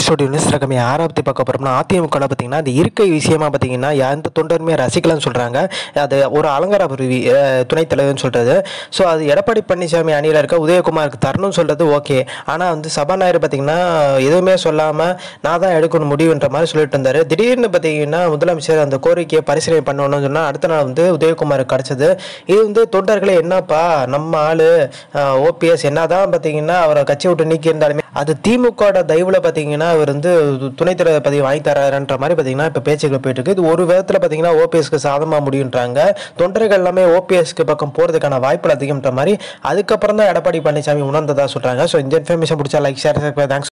studio news ரகமே ஆறாவது பார்க்க போகிறோம்னா அதிமுக பார்த்தீங்கன்னா இந்த இருக்கை விஷயமா பார்த்தீங்கன்னா எந்த தொண்டருமே ரசிக்கலன்னு சொல்கிறாங்க அது ஒரு அலங்கார பிரிவி அஹ், துணைத் தலைவர்னு சொல்கிறது ஸோ அது எடப்பாடி பழனிசாமி அணியில் இருக்க உதயகுமாருக்கு தரணும்னு சொல்கிறது ஓகே ஆனால் வந்து சபாநாயகர் பார்த்தீங்கன்னா எதுவுமே சொல்லாமல் நான் தான் எடுக்கணும் முடிவுன்ற மாதிரி சொல்லிட்டு இருந்தார் திடீர்னு பார்த்தீங்கன்னா முதலமைச்சர் அந்த கோரிக்கையை பரிசீலனை பண்ணணும்னு சொன்னால் அடுத்த நாள் வந்து உதயகுமாருக்கு கிடச்சது இது வந்து தொண்டர்களே என்னப்பா நம்ம ஆளு ஓபிஎஸ் என்னதான் பார்த்தீங்கன்னா அவரை கட்சி விட்டு நீக்கி இருந்தாலுமே அது திமுகவோட தயவுல பார்த்தீங்கன்னா அவர் வந்து துணைத் தலைவர் பதவி வாங்கி தராருன்ற மாதிரி பார்த்தீங்கன்னா இப்போ பேச்சுக்கள் போயிட்டு இருக்கு இது ஒரு விதத்தில் பார்த்தீங்கன்னா ஓபிஎஸ்க்கு சாதமாக முடியுன்றாங்க தொண்டர்கள் எல்லாமே ஓபிஎஸ்க்கு பக்கம் போகிறதுக்கான வாய்ப்புகள் அதிகம்ன்ற மாதிரி அதுக்கப்புறம் தான் எடப்பாடி பழனிசாமி உணர்ந்ததா சொல்கிறாங்க ஸோ இந்த இன்ஃபர்மேஷன் பிடிச்சா லைக் ஷேர் தேங்க்ஸ்